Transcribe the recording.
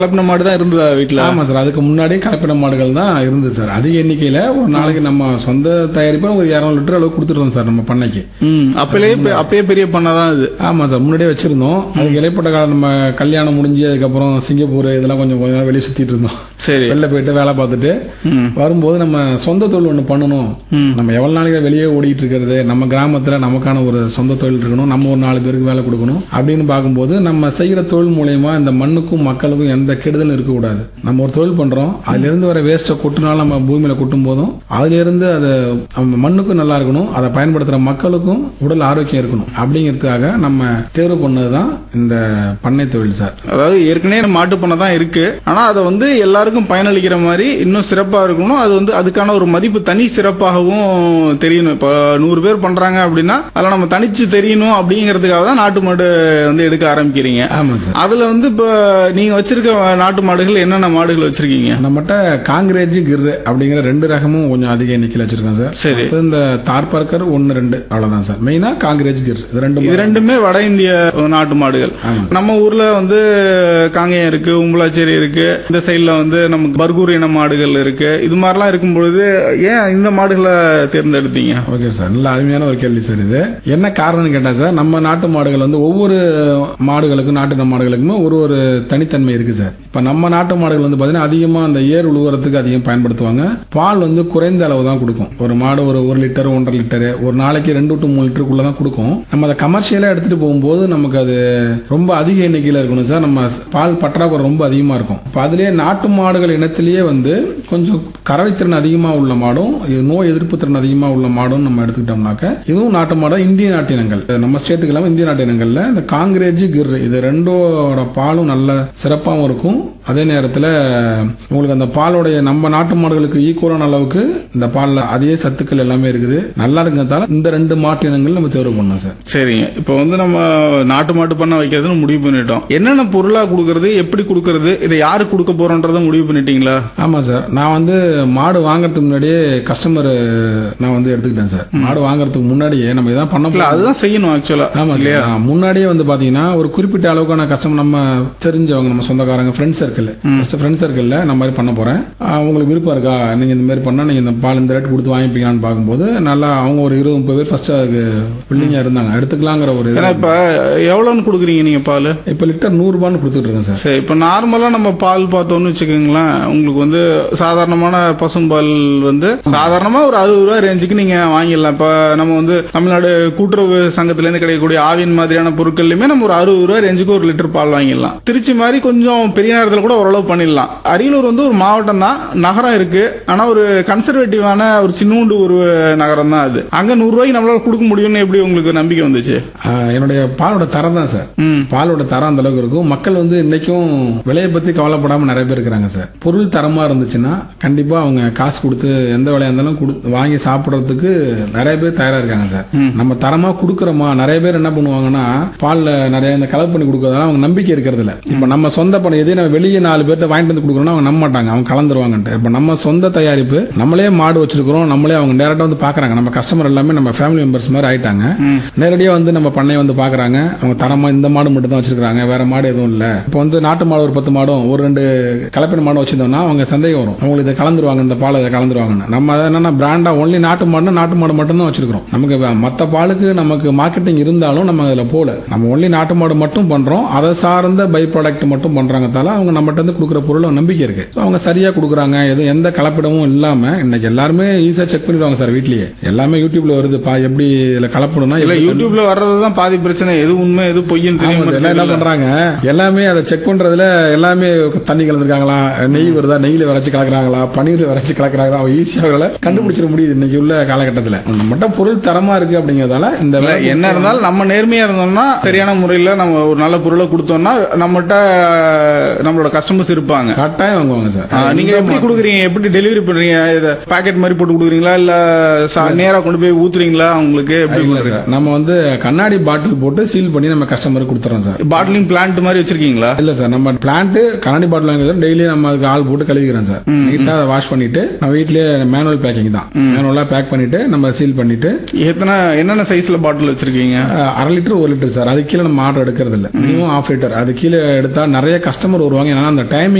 கலப்பின மாடு தான் இருந்ததா வீட்டுல ஆமா சார் அதுக்கு முன்னாடி கலப்பின மாடுகள் தான் இருந்தது சார் அதிக எண்ணிக்கையில ஒரு நாளைக்கு நம்ம சொந்த தயாரிப்பா ஒரு இரநூறு லிட்டர் அளவு கொடுத்துருந்தோம் சார் நம்ம பண்ணைக்கு ம் அப்பலே அப்பயே பெரிய பண்ணை தான் இது ஆமா சார் முன்னாடியே வச்சிருந்தோம் அதுக்கு இலைப்பட்ட காலம் நம்ம கல்யாணம் முடிஞ்சு அதுக்கப்புறம் சிங்கப்பூர் இதெல்லாம் கொஞ்சம் கொஞ்ச நாள் வெளியே சுத்திட்டு இருந்தோம் சரி வெளில போயிட்டு வேலை பார்த்துட்டு ம். வரும்போது நம்ம சொந்த தொழில் ஒன்று பண்ணணும் நம்ம எவ்வளவு நாளைக்கு வெளியே ஓடிட்டு இருக்கிறது நம்ம கிராமத்துல நமக்கான ஒரு சொந்த தொழில் இருக்கணும் நம்ம ஒரு நாலு பேருக்கு வேலை கொடுக்கணும் அப்படின்னு பார்க்கும்போது நம்ம செய்யற தொழில் மூலயமா இந்த மண்ணுக்கும் மக்களுக்கும் எந்த கெடுதலும் இருக்கக்கூடாது நம்ம ஒரு தொழில் பண்றோம் அதுல இருந்து வர வேஸ்ட்டை கொட்டினாலும் நம்ம பூமியில கொட்டும் போதும் அதுல இருந்து அது நம்ம மண்ணுக்கும் நல்லா இருக்கணும் அதை பயன்படுத்துற மக்களுக்கும் உடல் ஆரோக்கியம் இருக்கணும் அப்படிங்கிறதுக்காக நம்ம தேர்வு பண்ணதுதான் இந்த பண்ணை தொழில் சார் அதாவது ஏற்கனவே மாட்டு பண்ணை தான் இருக்கு ஆனா அதை வந்து எல்லாருக்கும் பயனளிக்கிற மாதிரி இன்னும் சிறப்பா இருக்கணும் அது வந்து அதுக்கான ஒரு மதிப்பு தனி சிறப்பாகவும் தெரியணும் இப்ப நூறு பேர் பண்றாங்க அப்படின்னா அதில் நம்ம தனிச்சு தெரியணும் அப்படிங்கிறதுக்காக தான் நாட்டு மாடு வந்து எடுக்க ஆரம்பிக்கிறீங்க ஆமா சார் அதுல வந்து இப்ப நீங்க வச்சிருக்க நாட்டு மாடுகள் என்னென்ன மாடுகள் வச்சிருக்கீங்க நம்மகிட்ட காங்கிரேஜ் கிர்ரு அப்படிங்கிற ரெண்டு ரகமும் கொஞ்சம் அதிக எண்ணிக்கையில் வச்சிருக்கோம் சார் சரி. அடுத்து இந்த தார்பார்க்கர் ஒன்னு ரெண்டு அவ்வளவுதான் சார் மெயினா காங்கிரேஜ் கிர் இது ரெண்டு இது ரெண்டுமே வட இந்திய நாட்டு மாடுகள் நம்ம ஊர்ல வந்து காங்கேயம் இருக்கு உம்பளாச்சேரி இருக்கு இந்த சைடுல வந்து நமக்கு பர்கூர் இன மாடுகள் இருக்கு இது மாதிரிலாம் இருக்கும் பொழுது ஏன் இந்த மாடுகளை தேர்ந்தெடுத்தீங்க ஓகே சார் நல்ல அருமையான ஒரு கேள்வி சார் இது என்ன காரணம்னு கேட்டா சார் நம்ம நாட்டு மாடுகள் வந்து ஒவ்வொரு மாடுகளுக்கும் நாட்டு மாடுகளுக்குமே ஒரு ஒரு தனித்தன்மை இருக்கு சார் இப்ப நம்ம நாட்டு மாடுகள் வந்து பாத்தீங்கன்னா அதிகமா அந்த ஏர் உழுவுறதுக்கு அதிகம் பயன்படுத்துவாங்க பால் வந்து குறைந்த அளவு தான் கொடுக்கும் ஒரு மாடு ஒரு ஒரு லிட்டர் ஒன்றரை லிட்டர் ஒரு நாளைக்கு ரெண்டு டு மூணு லிட்டருக்குள்ள தான் கொடுக்கும் நம்ம அதை கமர்ஷியலா எடுத்துட்டு போகும்போது நமக்கு அது ரொம்ப அதிக எண்ணிக்கையில இருக்கணும் சார் நம்ம பால் பற்றாக்குறை ரொம்ப அதிகமா இருக்கும் இப்ப அதுலயே நாட்டு மாடுகள் இனத்திலேயே வந்து கொஞ்சம் கறவைத்திறன் அதிகமா உள்ள மாடும் இது நோய் எதிர்ப்பு திறன் அதிகமா உள்ள மாடும் நம்ம எடுத்துக்கிட்டோம்னாக்க இதுவும் நாட்டு மாடு இந்திய நாட்டு இனங்கள் நம்ம ஸ்டேட்டுக்கு இல்லாம இந்திய நாட்டு இனங்கள்ல இந்த காங்கிரேஜ் கிர் இது ரெண்டோட பாலும் நல்ல சிறப்பாகவும் இருக்கும் அதே நேரத்துல உங்களுக்கு அந்த பாலுடைய நம்ம நாட்டு மாடுகளுக்கு ஈக்குவலான அளவுக்கு இந்த பால்ல அதே சத்துக்கள் எல்லாமே இருக்குது நல்லா இருக்கிறதால இந்த ரெண்டு மாட்டு இனங்கள் நம்ம தேர்வு பண்ணோம் சார் சரிங்க இப்போ வந்து நம்ம நாட்டு மாட்டு பண்ண வைக்கிறதுன்னு முடிவு பண்ணிட்டோம் என்னென்ன பொருளா கொடுக்கறது எப்படி கொடுக்கறது இதை யாரு கொடுக்க போறோன்றத முடிவு பண்ணிட்டீங்களா ஆமா சார் நான் வந்து மாடு வாங்குறதுக்கு முன்னாடியே கஸ்டமர் நான் வந்து எடுத்துக்கிட்டேன் சார் மாடு வாங்குறதுக்கு முன்னாடியே நம்ம இதான் பண்ண இல்ல அதுதான் செய்யணும் ஆக்சுவலா ஆமா இல்லையா முன்னாடியே வந்து பாத்தீங்கன்னா ஒரு குறிப்பிட்ட அளவுக்கான கஸ்டமர் நம்ம தெரிஞ்சவங்க நம்ம சொந்தக்காரங்க ஃப்ரெண்ட் சர்க்கிள் ஃப்ரெண்ட் சர்க்கிள்ல நான் மாதிரி பண்ண போறேன் ஆஹ் உங்களுக்கு விருப்பம் இருக்கா நீங்க இந்த மாதிரி பண்ணா நீங்க இந்த பால் இந்த ரேட் கொடுத்து வாங்கிப்பீங்களான்னு பார்க்கும்போது நல்லா அவங்க ஒரு இருபது முப்பது பேர் ஃபர்ஸ்ட் அதுக்கு பில்லிங்கா இருந்தாங்க எடுத்துக்கலாங்கிற ஒரு ஏன்னா இப்ப எவ்வளவுன்னு கொடுக்குறீங்க நீங்க பால் இப்ப லிட்டர் நூறு ரூபான்னு கொடுத்துட்டு இருக்கேன் சார் சரி இப்போ நார்மலா நம்ம பால் பார்த்தோம்னு வச்சுக்கோங்களேன் உங்களுக்கு வந்து சாதாரணமான பசும்பால் வந்து சாதாரணமா ஒரு அறுபது ரூபாய் ரேஞ்சுக்கு நீங்க வாங்கிடலாம் இப்ப நம்ம வந்து தமிழ்நாடு கூட்டுறவு சங்கத்துல இருந்து கிடைக்கக்கூடிய ஆவின் மாதிரியான பொருட்கள்லயுமே நம்ம ஒரு அறுபது ரூபாய் ரேஞ்சுக்கு ஒரு லிட்டர் பால் வாங்கிடலாம் திருச்சி மாதிரி கொஞ்சம் பெரிய நேரத்தில் கூட ஓரளவு பண்ணிடலாம் அரியலூர் வந்து ஒரு மாவட்டம் தான் நகரம் இருக்கு ஆனா ஒரு கன்சர்வேட்டிவான ஒரு சின்னூண்டு ஒரு நகரம் தான் அது அங்க நூறு ரூபாய்க்கு நம்மளால கொடுக்க முடியும்னு எப்படி உங்களுக்கு நம்பிக்கை வந்துச்சு ஆஹ் என்னுடைய பாலோட தரம் தான் சார் ம் பாலோட தரம் அந்த அளவுக்கு இருக்கும் மக்கள் வந்து இன்னைக்கும் விலையை பத்தி கவலைப்படாம நிறைய பேர் இருக்கிறாங்க சார் பொருள் தரமா இருந்துச்சுன்னா கண்டிப்பா அவங்க காசு கொடுத்து எந்த விலையா இருந்தாலும் குடு- வாங்கி சாப்பிடறதுக்கு நிறைய பேர் தயாரா இருக்காங்க சார் நம்ம தரமா கொடுக்கறோமா நிறைய பேர் என்ன பண்ணுவாங்கன்னா பால்ல நிறைய இந்த கலப்பு பண்ணி கொடுக்கறதால அவங்க நம்பிக்கை இருக்கிறது இல்ல இப்ப நம்ம சொந்த பண்ண எதே நம்ம வெளியே நாலு பேர்ட்ட வாங்கிட்டு வந்து கொடுக்குறோம்னா அவங்க நம்ப மாட்டாங்க அவங்க கலந்துருவாங்கன்ட்டு இப்ப நம்ம சொந்த தயாரிப்பு நம்மளே மாடு வச்சிருக்கிறோம் நம்மளே அவங்க டேரக்டா வந்து பாக்குறாங்க நம்ம கஸ்டமர் எல்லாமே நம்ம ஃபேமிலி மெம்பர்ஸ் மாதிரி ஆயிட்டாங்க நேரடியா வந்து நம்ம பண்ணைய வந்து பாக்குறாங்க அவங்க தரமா இந்த மாடு மட்டும் தான் வச்சிருக்காங்க வேற மாடு எதுவும் இல்ல இப்போ வந்து நாட்டு மாடு ஒரு பத்து மாடும் ஒரு ரெண்டு கலப்பின மாடு வச்சிருந்தோம்னா அவங்க சந்தேகம் வரும் அவங்களுக்கு இதை கலந்துருவாங்க இந்த பால் இதை கலந்துருவாங்கன்னு நம்ம அதை என்னன்னா பிராண்டா ஒன்லி நாட்டு மாடுனா நாட்டு மாடு மட்டும் தான் வச்சிருக்கிறோம் நமக்கு வே- மத்த பாலுக்கு நமக்கு மார்க்கெட்டிங் இருந்தாலும் நம்ம அதுல போல நம்ம ஒன்லி நாட்டு மாடு மட்டும் பண்றோம் அதை சார்ந்த பை ப்ராடக்ட் மட்டும் பண்றாங்கதால அவங்க நம்மகிட்ட இருந்து கொடுக்குற பொருள் நம்பிக்கை இருக்கு So அவங்க சரியா கொடுக்குறாங்க எதுவும் எந்த கலப்பிடமும் இல்லாம இன்னைக்கு எல்லாருமே ஈஸியா செக் பண்ணிடுவாங்க சார் வீட்லயே எல்லாமே யூடியூப்ல வருது பா எப்படி இதுல கலப்படம்னா இல்ல எப்படி யூடியூப்ல வர்றதுதான் பாதி பிரச்சனை எது உண்மை எது பொய்ன்னு ஆமா தெரியும் சார், எல்லாம் என்ன பண்றாங்க எல்லாமே அதை செக் பண்றதுல எல்லாமே தண்ணி கலந்துருக்காங்களா நெய் வருதா நெய்ல வரைச்சு கலக்குறாங்களா பன்னீர் வரைச்சு கலக்குறாங்களா அவன் ஈஸியா அவங்கள கண்டுபிடிச்சிட முடியுது இன்னைக்கு உள்ள காலகட்டத்துல நம்மகிட்ட பொருள் தரமா இருக்கு அப்படிங்கறதால இந்த இல்ல, வேலை- என்ன இருந்தாலும் நம்ம நேர்மையா இருந்தோம்னா சரியான முறையில நம்ம ஒரு நல்ல பொருளை கொடுத்தோம்னா நம்மகிட்ட நம்மளோட கஸ்டமர்ஸ் இருப்பாங்க கட்டாயம் வாங்குவாங்க சார் ஆ, நீங்க எப்படி கொடுக்குறீங்க எப்படி டெலிவரி பண்றீங்க இத பாக்கெட் மாதிரி போட்டு கொடுக்குறீங்களா இல்ல சா- நேரா கொண்டு போய் ஊத்துறீங்களா உங்களுக்கு எப்படி இல்ல சார் நம்ம வந்து கண்ணாடி பாட்டில் போட்டு சீல் பண்ணி நம்ம கஸ்டமருக்கு கொடுத்துறோம் சார் பாட்டிலிங் பிளான்ட் மாதிரி வச்சிருக்கீங்களா இல்ல சார் நம்ம பிளான்ட் கண்ணாடி பாட்டில் வாங்குறது டெய்லி நம்ம அதுக்கு ஆள் போட்டு கழுவிக்கிறோம் சார் நீட்டா அதை வாஷ் பண்ணிட்டு நம்ம வீட்லயே மேனுவல் பேக்கிங் தான் மேனுவலா பேக் பண்ணிட்டு நம்ம சீல் பண்ணிட்டு எத்தனை என்னென்ன சைஸ்ல பாட்டில் வச்சிருக்கீங்க அஹ் அரை லிட்டர் ஒரு லிட்டர் சார் அது கீழே நம்ம ஆர்டர் எடுக்கிறது இல்ல மினிமம் ஆஃப் லிட்டர் அது கீழே எடுத்தா நிறைய கஸ்டமர் வருவாங்க என்னால ஆனால் அந்த டைமிங்